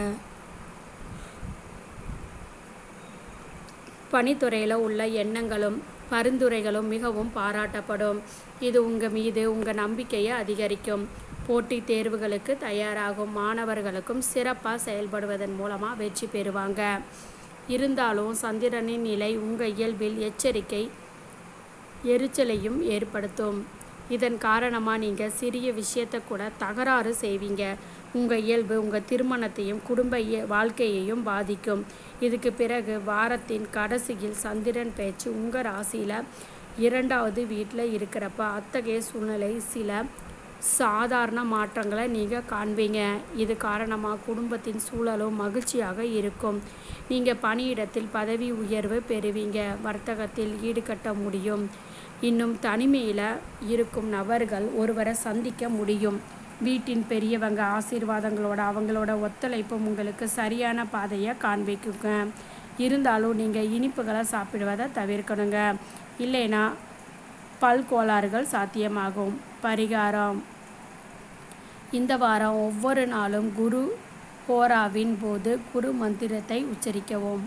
பணித்துறையில் உள்ள எண்ணங்களும் பரிந்துரைகளும் மிகவும் பாராட்டப்படும் இது உங்கள் மீது உங்கள் நம்பிக்கையை அதிகரிக்கும் போட்டித் தேர்வுகளுக்கு தயாராகும் மாணவர்களுக்கும் சிறப்பாக செயல்படுவதன் மூலமாக வெற்றி பெறுவாங்க இருந்தாலும் சந்திரனின் நிலை உங்கள் இயல்பில் எச்சரிக்கை எரிச்சலையும் ஏற்படுத்தும் இதன் காரணமாக நீங்கள் சிறிய விஷயத்தை கூட தகராறு செய்வீங்க உங்கள் இயல்பு உங்கள் திருமணத்தையும் குடும்ப இய- வாழ்க்கையையும் பாதிக்கும் இதுக்கு பிறகு வாரத்தின் கடைசியில் சந்திரன் பேச்சு உங்கள் ராசியில் இரண்டாவது வீட்டில் இருக்கிறப்ப அத்தகைய சூழ்நிலை சில சாதாரண மாற்றங்களை நீங்கள் காண்பீங்க இது காரணமாக குடும்பத்தின் சூழலும் மகிழ்ச்சியாக இருக்கும் நீங்கள் பணியிடத்தில் பதவி உயர்வு பெறுவீங்க வர்த்தகத்தில் ஈடுகட்ட முடியும் இன்னும் தனிமையில் இருக்கும் நபர்கள் ஒருவரை சந்திக்க முடியும் வீட்டின் பெரியவங்க ஆசீர்வாதங்களோட அவங்களோட ஒத்துழைப்பும் உங்களுக்கு சரியான பாதையை காண்பிக்குங்க இருந்தாலும் நீங்கள் இனிப்புகளை சாப்பிடுவதை தவிர்க்கணுங்க இல்லைன்னா பல் கோளாறுகள் சாத்தியமாகும் பரிகாரம் இந்த வாரம் ஒவ்வொரு நாளும் குரு ஹோராவின் போது குரு மந்திரத்தை உச்சரிக்கவும்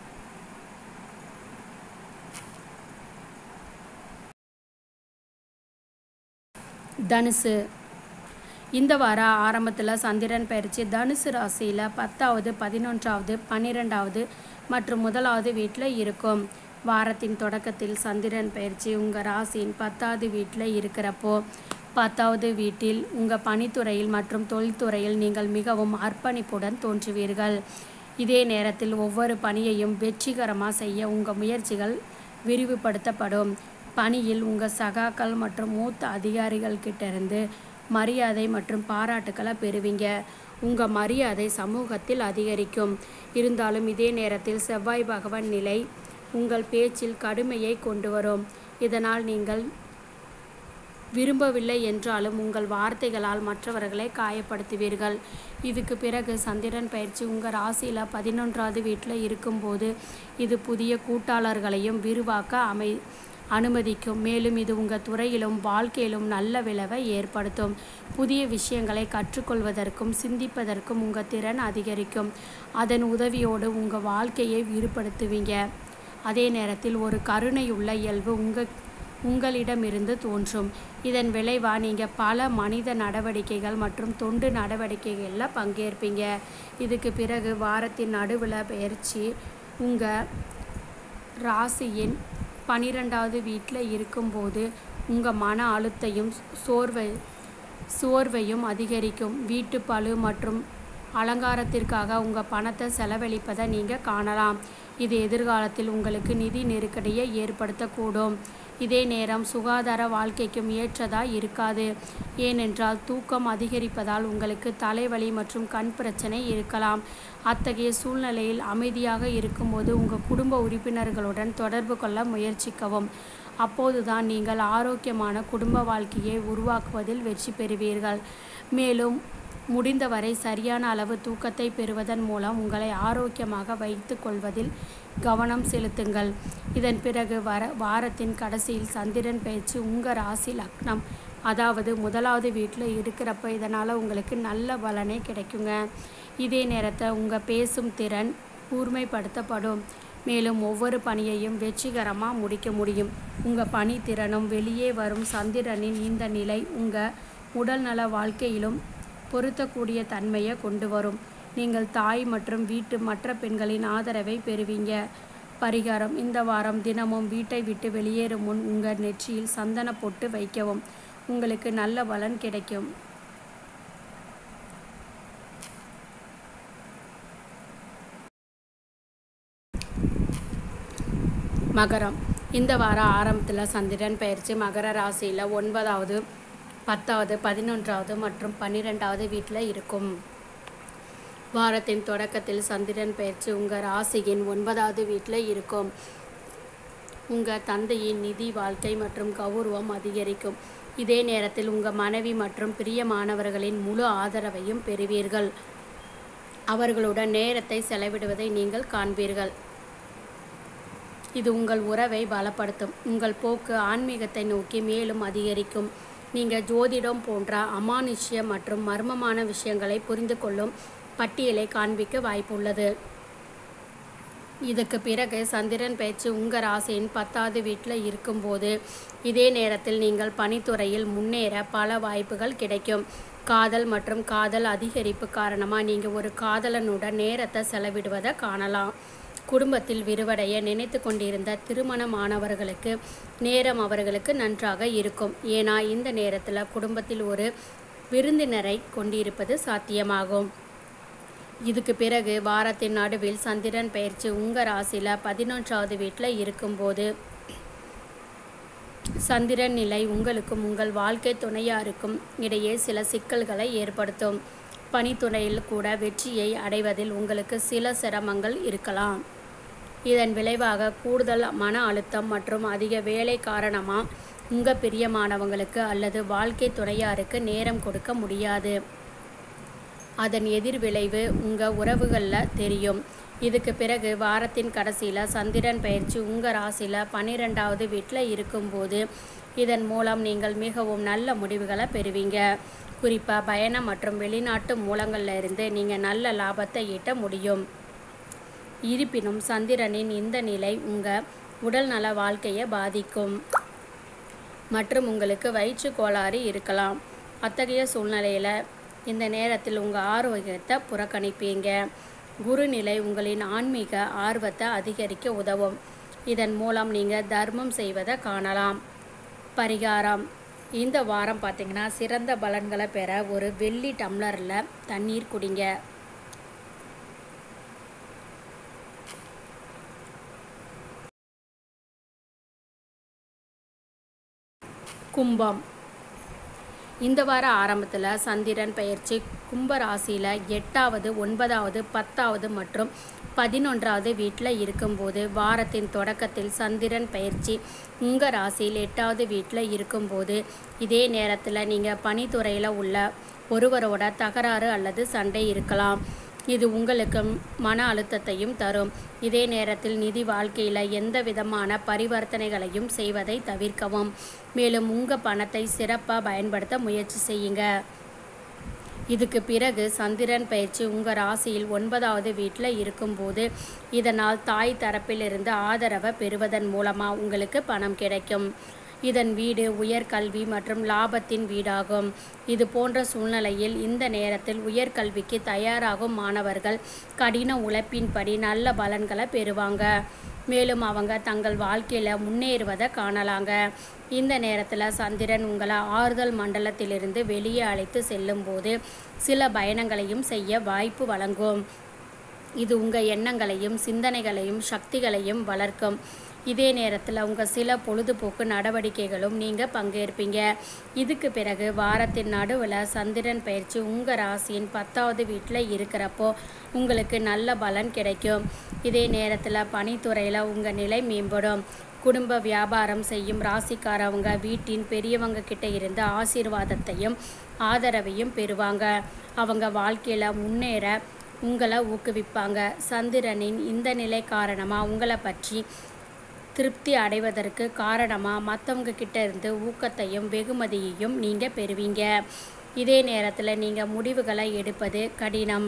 தனுசு இந்த வார ஆரம்பத்தில் சந்திரன் பயிற்சி தனுசு ராசியில் பத்தாவது பதினொன்றாவது பன்னிரெண்டாவது மற்றும் முதலாவது வீட்டில் இருக்கும் வாரத்தின் தொடக்கத்தில் சந்திரன் பயிற்சி உங்கள் ராசியின் பத்தாவது வீட்டில் இருக்கிறப்போ பத்தாவது வீட்டில் உங்கள் பணித்துறையில் மற்றும் தொழில்துறையில் நீங்கள் மிகவும் அர்ப்பணிப்புடன் தோன்றுவீர்கள் இதே நேரத்தில் ஒவ்வொரு பணியையும் வெற்றிகரமாக செய்ய உங்கள் முயற்சிகள் விரிவுபடுத்தப்படும் பணியில் உங்கள் சகாக்கள் மற்றும் மூத்த அதிகாரிகள் கிட்டேருந்து மரியாதை மற்றும் பாராட்டுக்களை பெறுவீங்க உங்கள் மரியாதை சமூகத்தில் அதிகரிக்கும் இருந்தாலும் இதே நேரத்தில் செவ்வாய் பகவான் நிலை உங்கள் பேச்சில் கடுமையை கொண்டு வரும் இதனால் நீங்கள் விரும்பவில்லை என்றாலும் உங்கள் வார்த்தைகளால் மற்றவர்களை காயப்படுத்துவீர்கள் இதுக்கு பிறகு சந்திரன் பயிற்சி உங்கள் ராசியில் பதினொன்றாவது வீட்டில் இருக்கும்போது இது புதிய கூட்டாளர்களையும் விரிவாக்க அமை அனுமதிக்கும் மேலும் இது உங்கள் துறையிலும் வாழ்க்கையிலும் நல்ல விளைவை ஏற்படுத்தும் புதிய விஷயங்களை கற்றுக்கொள்வதற்கும் சிந்திப்பதற்கும் உங்கள் திறன் அதிகரிக்கும் அதன் உதவியோடு உங்கள் வாழ்க்கையை விரிவுபடுத்துவீங்க அதே நேரத்தில் ஒரு கருணையுள்ள இயல்பு உங்கள் உங்களிடமிருந்து தோன்றும் இதன் விளைவாக நீங்கள் பல மனித நடவடிக்கைகள் மற்றும் தொண்டு நடவடிக்கைகளில் பங்கேற்பீங்க இதுக்கு பிறகு வாரத்தின் நடுவில் பயிற்சி உங்கள் ராசியின் பன்னிரெண்டாவது வீட்டில் இருக்கும்போது உங்கள் மன அழுத்தையும் சோர்வை சோர்வையும் அதிகரிக்கும் வீட்டு பளு மற்றும் அலங்காரத்திற்காக உங்கள் பணத்தை செலவழிப்பதை நீங்கள் காணலாம் இது எதிர்காலத்தில் உங்களுக்கு நிதி நெருக்கடியை ஏற்படுத்தக்கூடும் இதே நேரம் சுகாதார வாழ்க்கைக்கும் ஏற்றதாக இருக்காது ஏனென்றால் தூக்கம் அதிகரிப்பதால் உங்களுக்கு தலைவலி மற்றும் கண் பிரச்சனை இருக்கலாம் அத்தகைய சூழ்நிலையில் அமைதியாக இருக்கும்போது உங்கள் குடும்ப உறுப்பினர்களுடன் தொடர்பு கொள்ள முயற்சிக்கவும் அப்போதுதான் நீங்கள் ஆரோக்கியமான குடும்ப வாழ்க்கையை உருவாக்குவதில் வெற்றி பெறுவீர்கள் மேலும் முடிந்தவரை சரியான அளவு தூக்கத்தை பெறுவதன் மூலம் உங்களை ஆரோக்கியமாக வைத்து கொள்வதில் கவனம் செலுத்துங்கள் இதன் பிறகு வர வாரத்தின் கடைசியில் சந்திரன் பயிற்சி உங்கள் ராசி லக்னம் அதாவது முதலாவது வீட்டில் இருக்கிறப்ப இதனால் உங்களுக்கு நல்ல பலனே கிடைக்குங்க இதே நேரத்தை உங்கள் பேசும் திறன் கூர்மைப்படுத்தப்படும் மேலும் ஒவ்வொரு பணியையும் வெற்றிகரமாக முடிக்க முடியும் உங்கள் பணி திறனும் வெளியே வரும் சந்திரனின் இந்த நிலை உங்கள் உடல்நல வாழ்க்கையிலும் பொருத்தக்கூடிய தன்மையை கொண்டு வரும் நீங்கள் தாய் மற்றும் வீட்டு மற்ற பெண்களின் ஆதரவை பெறுவீங்க பரிகாரம் இந்த வாரம் தினமும் வீட்டை விட்டு வெளியேறும் முன் உங்கள் நெற்றியில் சந்தன பொட்டு வைக்கவும் உங்களுக்கு நல்ல பலன் கிடைக்கும் மகரம் இந்த வாரம் ஆரம்பத்தில் சந்திரன் பயிற்சி மகர ராசியில் ஒன்பதாவது பத்தாவது பதினொன்றாவது மற்றும் பன்னிரெண்டாவது வீட்டில் இருக்கும் வாரத்தின் தொடக்கத்தில் சந்திரன் பயிற்சி உங்கள் ராசியின் ஒன்பதாவது வீட்டில் இருக்கும் உங்கள் தந்தையின் நிதி வாழ்க்கை மற்றும் கௌரவம் அதிகரிக்கும் இதே நேரத்தில் உங்கள் மனைவி மற்றும் பிரியமானவர்களின் முழு ஆதரவையும் பெறுவீர்கள் அவர்களுடன் நேரத்தை செலவிடுவதை நீங்கள் காண்பீர்கள் இது உங்கள் உறவை பலப்படுத்தும் உங்கள் போக்கு ஆன்மீகத்தை நோக்கி மேலும் அதிகரிக்கும் நீங்கள் ஜோதிடம் போன்ற அமானுஷ்ய மற்றும் மர்மமான விஷயங்களை புரிந்து கொள்ளும் பட்டியலை காண்பிக்க வாய்ப்புள்ளது இதுக்கு பிறகு சந்திரன் பயிற்சி உங்கள் ராசியின் பத்தாவது வீட்டில் இருக்கும்போது இதே நேரத்தில் நீங்கள் பணித்துறையில் முன்னேற பல வாய்ப்புகள் கிடைக்கும் காதல் மற்றும் காதல் அதிகரிப்பு காரணமாக நீங்கள் ஒரு காதலனுடன் நேரத்தை செலவிடுவதை காணலாம் குடும்பத்தில் விரிவடைய நினைத்து கொண்டிருந்த திருமணமானவர்களுக்கு நேரம் அவர்களுக்கு நன்றாக இருக்கும் ஏன்னா இந்த நேரத்தில் குடும்பத்தில் ஒரு விருந்தினரை கொண்டிருப்பது சாத்தியமாகும் இதுக்கு பிறகு வாரத்தின் நடுவில் சந்திரன் பயிற்சி உங்கள் ராசியில் பதினொன்றாவது வீட்டில் இருக்கும்போது சந்திரன் நிலை உங்களுக்கும் உங்கள் வாழ்க்கை துணையாருக்கும் இடையே சில சிக்கல்களை ஏற்படுத்தும் பணித்துறையில் கூட வெற்றியை அடைவதில் உங்களுக்கு சில சிரமங்கள் இருக்கலாம் இதன் விளைவாக கூடுதல் மன அழுத்தம் மற்றும் அதிக வேலை காரணமாக உங்கள் பிரியமானவங்களுக்கு அல்லது வாழ்க்கை துணையாருக்கு நேரம் கொடுக்க முடியாது அதன் எதிர் விளைவு உங்கள் உறவுகளில் தெரியும் இதுக்கு பிறகு வாரத்தின் கடைசியில் சந்திரன் பயிற்சி உங்கள் ராசியில் பன்னிரெண்டாவது வீட்டில் இருக்கும்போது இதன் மூலம் நீங்கள் மிகவும் நல்ல முடிவுகளை பெறுவீங்க குறிப்பாக பயணம் மற்றும் வெளிநாட்டு மூலங்களில் இருந்து நீங்கள் நல்ல லாபத்தை ஈட்ட முடியும் இருப்பினும் சந்திரனின் இந்த நிலை உங்கள் உடல் நல வாழ்க்கையை பாதிக்கும் மற்றும் உங்களுக்கு வயிற்று கோளாறு இருக்கலாம் அத்தகைய சூழ்நிலையில் இந்த நேரத்தில் உங்கள் ஆரோக்கியத்தை புறக்கணிப்பீங்க குருநிலை உங்களின் ஆன்மீக ஆர்வத்தை அதிகரிக்க உதவும் இதன் மூலம் நீங்கள் தர்மம் செய்வதை காணலாம் பரிகாரம் இந்த வாரம் பார்த்தீங்கன்னா சிறந்த பலன்களை பெற ஒரு வெள்ளி டம்ளரில் தண்ணீர் குடிங்க கும்பம் இந்த வார ஆரம்பத்தில் சந்திரன் பயிற்சி கும்ப ராசியில் எட்டாவது ஒன்பதாவது பத்தாவது மற்றும் பதினொன்றாவது வீட்டில் இருக்கும்போது வாரத்தின் தொடக்கத்தில் சந்திரன் பயிற்சி உங்கள் ராசியில் எட்டாவது வீட்டில் இருக்கும்போது இதே நேரத்தில் நீங்கள் பணித்துறையில் உள்ள ஒருவரோட தகராறு அல்லது சண்டை இருக்கலாம் இது உங்களுக்கு மன அழுத்தத்தையும் தரும் இதே நேரத்தில் நிதி வாழ்க்கையில் எந்த விதமான பரிவர்த்தனைகளையும் செய்வதை தவிர்க்கவும் மேலும் உங்கள் பணத்தை சிறப்பாக பயன்படுத்த முயற்சி செய்யுங்க இதுக்கு பிறகு சந்திரன் பயிற்சி உங்கள் ராசியில் ஒன்பதாவது வீட்டில் இருக்கும்போது இதனால் தாய் தரப்பிலிருந்து ஆதரவை பெறுவதன் மூலமாக உங்களுக்கு பணம் கிடைக்கும் இதன் வீடு உயர்கல்வி மற்றும் லாபத்தின் வீடாகும் இது போன்ற சூழ்நிலையில் இந்த நேரத்தில் உயர்கல்விக்கு தயாராகும் மாணவர்கள் கடின உழைப்பின்படி நல்ல பலன்களை பெறுவாங்க மேலும் அவங்க தங்கள் வாழ்க்கையில் முன்னேறுவதை காணலாங்க இந்த நேரத்தில் சந்திரன் உங்களை ஆறுதல் மண்டலத்திலிருந்து வெளியே அழைத்து செல்லும்போது சில பயணங்களையும் செய்ய வாய்ப்பு வழங்கும் இது உங்கள் எண்ணங்களையும் சிந்தனைகளையும் சக்திகளையும் வளர்க்கும் இதே நேரத்தில் உங்கள் சில பொழுதுபோக்கு நடவடிக்கைகளும் நீங்கள் பங்கேற்பீங்க இதுக்கு பிறகு வாரத்தின் நடுவில் சந்திரன் பயிற்சி உங்கள் ராசியின் பத்தாவது வீட்டில் இருக்கிறப்போ உங்களுக்கு நல்ல பலன் கிடைக்கும் இதே நேரத்தில் பணித்துறையில் உங்கள் நிலை மேம்படும் குடும்ப வியாபாரம் செய்யும் ராசிக்காரவங்க வீட்டின் பெரியவங்க கிட்ட இருந்து ஆசீர்வாதத்தையும் ஆதரவையும் பெறுவாங்க அவங்க வாழ்க்கையில் முன்னேற உங்களை ஊக்குவிப்பாங்க சந்திரனின் இந்த நிலை காரணமாக உங்களை பற்றி திருப்தி அடைவதற்கு காரணமாக மற்றவங்க கிட்ட இருந்து ஊக்கத்தையும் வெகுமதியையும் நீங்கள் பெறுவீங்க இதே நேரத்தில் நீங்கள் முடிவுகளை எடுப்பது கடினம்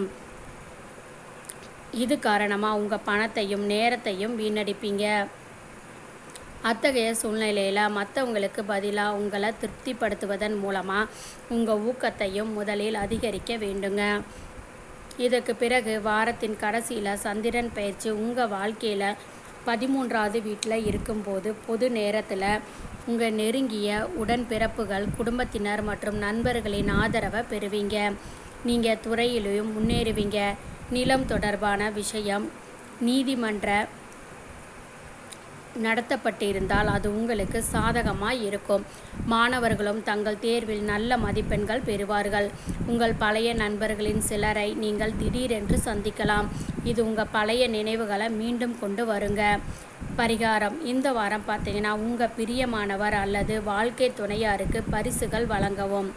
இது காரணமாக உங்கள் பணத்தையும் நேரத்தையும் வீணடிப்பீங்க அத்தகைய சூழ்நிலையில் மற்றவங்களுக்கு பதிலாக உங்களை திருப்திப்படுத்துவதன் மூலமாக உங்கள் ஊக்கத்தையும் முதலில் அதிகரிக்க வேண்டுங்க இதற்கு பிறகு வாரத்தின் கடைசியில் சந்திரன் பயிற்சி உங்கள் வாழ்க்கையில் பதிமூன்றாவது வீட்டில் இருக்கும்போது பொது நேரத்தில் உங்கள் நெருங்கிய உடன்பிறப்புகள் குடும்பத்தினர் மற்றும் நண்பர்களின் ஆதரவை பெறுவீங்க நீங்கள் துறையிலையும் முன்னேறுவீங்க நிலம் தொடர்பான விஷயம் நீதிமன்ற நடத்தப்பட்டிருந்தால் அது உங்களுக்கு சாதகமாக இருக்கும் மாணவர்களும் தங்கள் தேர்வில் நல்ல மதிப்பெண்கள் பெறுவார்கள் உங்கள் பழைய நண்பர்களின் சிலரை நீங்கள் திடீரென்று சந்திக்கலாம் இது உங்கள் பழைய நினைவுகளை மீண்டும் கொண்டு வருங்க பரிகாரம் இந்த வாரம் பார்த்தீங்கன்னா உங்கள் பிரியமானவர் அல்லது வாழ்க்கை துணையாருக்கு பரிசுகள் வழங்கவும்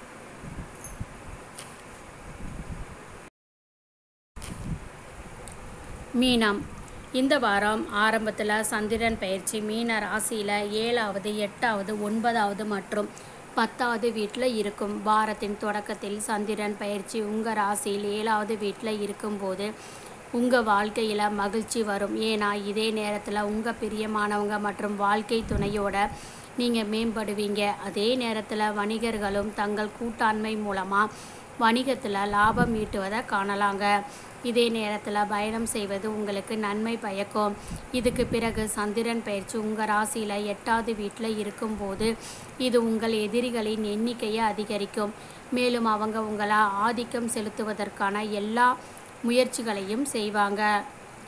மீனம் இந்த வாரம் ஆரம்பத்தில் சந்திரன் பயிற்சி மீன ராசியில் ஏழாவது எட்டாவது ஒன்பதாவது மற்றும் பத்தாவது வீட்டில் இருக்கும் வாரத்தின் தொடக்கத்தில் சந்திரன் பயிற்சி உங்கள் ராசியில் ஏழாவது வீட்டில் இருக்கும்போது உங்கள் வாழ்க்கையில் மகிழ்ச்சி வரும் ஏன்னா இதே நேரத்தில் உங்கள் பிரியமானவங்க மற்றும் வாழ்க்கை துணையோட நீங்கள் மேம்படுவீங்க அதே நேரத்தில் வணிகர்களும் தங்கள் கூட்டாண்மை மூலமாக வணிகத்தில் லாபம் ஈட்டுவதை காணலாங்க இதே நேரத்தில் பயணம் செய்வது உங்களுக்கு நன்மை பயக்கும் இதுக்கு பிறகு சந்திரன் பயிற்சி உங்கள் ராசியில் எட்டாவது வீட்டில் இருக்கும்போது இது உங்கள் எதிரிகளின் எண்ணிக்கையை அதிகரிக்கும் மேலும் அவங்க உங்களை ஆதிக்கம் செலுத்துவதற்கான எல்லா முயற்சிகளையும் செய்வாங்க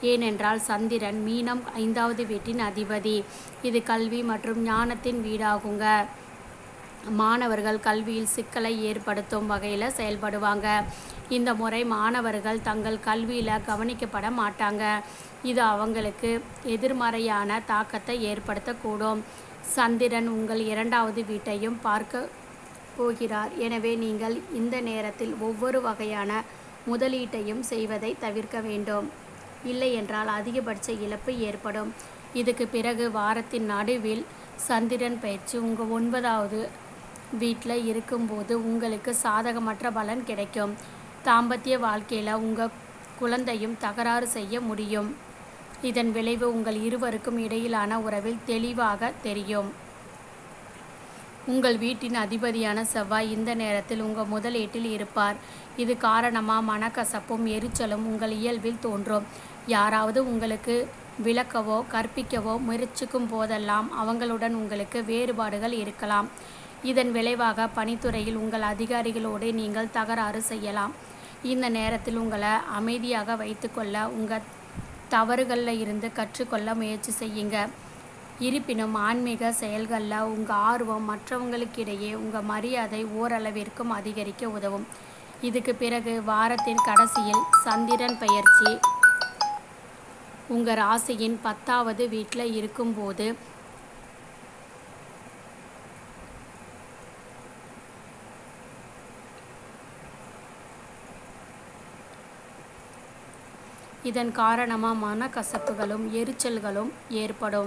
ஏனென்றால் சந்திரன் மீனம் ஐந்தாவது வீட்டின் அதிபதி இது கல்வி மற்றும் ஞானத்தின் வீடாகுங்க மாணவர்கள் கல்வியில் சிக்கலை ஏற்படுத்தும் வகையில் செயல்படுவாங்க இந்த முறை மாணவர்கள் தங்கள் கல்வியில் கவனிக்கப்பட மாட்டாங்க இது அவங்களுக்கு எதிர்மறையான தாக்கத்தை ஏற்படுத்தக்கூடும் சந்திரன் உங்கள் இரண்டாவது வீட்டையும் பார்க்க போகிறார் எனவே நீங்கள் இந்த நேரத்தில் ஒவ்வொரு வகையான முதலீட்டையும் செய்வதை தவிர்க்க வேண்டும் இல்லை என்றால் அதிகபட்ச இழப்பு ஏற்படும் இதுக்கு பிறகு வாரத்தின் நடுவில் சந்திரன் பயிற்சி உங்கள் ஒன்பதாவது வீட்டில் இருக்கும்போது உங்களுக்கு சாதகமற்ற பலன் கிடைக்கும் தாம்பத்திய வாழ்க்கையில் உங்கள் குழந்தையும் தகராறு செய்ய முடியும் இதன் விளைவு உங்கள் இருவருக்கும் இடையிலான உறவில் தெளிவாக தெரியும் உங்கள் வீட்டின் அதிபதியான செவ்வாய் இந்த நேரத்தில் உங்கள் முதலீட்டில் இருப்பார் இது காரணமாக மனக்கசப்பும் எரிச்சலும் உங்கள் இயல்பில் தோன்றும் யாராவது உங்களுக்கு விளக்கவோ கற்பிக்கவோ முயற்சிக்கும் போதெல்லாம் அவங்களுடன் உங்களுக்கு வேறுபாடுகள் இருக்கலாம் இதன் விளைவாக பணித்துறையில் உங்கள் அதிகாரிகளோடு நீங்கள் தகராறு செய்யலாம் இந்த நேரத்தில் உங்களை அமைதியாக வைத்துக்கொள்ள உங்கள் தவறுகளில் இருந்து கற்றுக்கொள்ள முயற்சி செய்யுங்க இருப்பினும் ஆன்மீக செயல்களில் உங்கள் ஆர்வம் மற்றவங்களுக்கிடையே உங்கள் மரியாதை ஓரளவிற்கும் அதிகரிக்க உதவும் இதுக்கு பிறகு வாரத்தின் கடைசியில் சந்திரன் பெயர்ச்சி உங்கள் ராசியின் பத்தாவது வீட்டில் இருக்கும்போது இதன் காரணமாக மனக்கசப்புகளும் எரிச்சல்களும் ஏற்படும்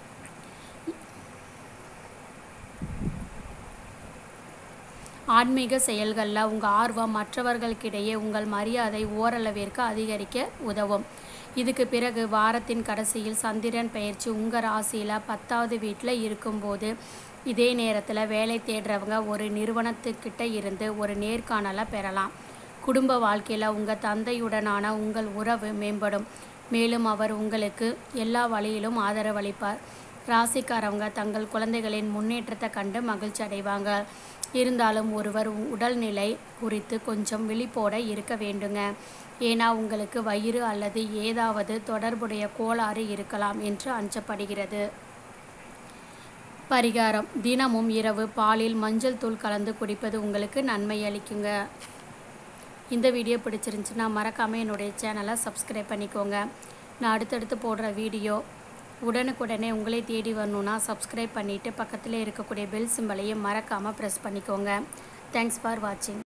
ஆன்மீக செயல்களில் உங்கள் ஆர்வம் மற்றவர்களுக்கிடையே உங்கள் மரியாதை ஓரளவிற்கு அதிகரிக்க உதவும் இதுக்கு பிறகு வாரத்தின் கடைசியில் சந்திரன் பயிற்சி உங்கள் ராசியில் பத்தாவது வீட்டில் இருக்கும்போது இதே நேரத்தில் வேலை தேடுறவங்க ஒரு நிறுவனத்துக்கிட்ட இருந்து ஒரு நேர்காணலை பெறலாம் குடும்ப வாழ்க்கையில் உங்கள் தந்தையுடனான உங்கள் உறவு மேம்படும் மேலும் அவர் உங்களுக்கு எல்லா வழியிலும் ஆதரவளிப்பார் ராசிக்காரவங்க தங்கள் குழந்தைகளின் முன்னேற்றத்தை கண்டு மகிழ்ச்சி அடைவாங்க இருந்தாலும் ஒருவர் உடல்நிலை குறித்து கொஞ்சம் விழிப்போட இருக்க வேண்டுங்க ஏன்னா உங்களுக்கு வயிறு அல்லது ஏதாவது தொடர்புடைய கோளாறு இருக்கலாம் என்று அஞ்சப்படுகிறது பரிகாரம் தினமும் இரவு பாலில் மஞ்சள் தூள் கலந்து குடிப்பது உங்களுக்கு நன்மை அளிக்குங்க இந்த வீடியோ பிடிச்சிருந்துச்சுன்னா மறக்காமல் என்னுடைய சேனலை சப்ஸ்கிரைப் பண்ணிக்கோங்க நான் அடுத்தடுத்து போடுற வீடியோ உடனுக்குடனே உங்களை தேடி வரணுன்னா சப்ஸ்கிரைப் பண்ணிவிட்டு பக்கத்தில் இருக்கக்கூடிய பெல் சிம்பலையும் மறக்காமல் ப்ரெஸ் பண்ணிக்கோங்க தேங்க்ஸ் ஃபார் வாட்சிங்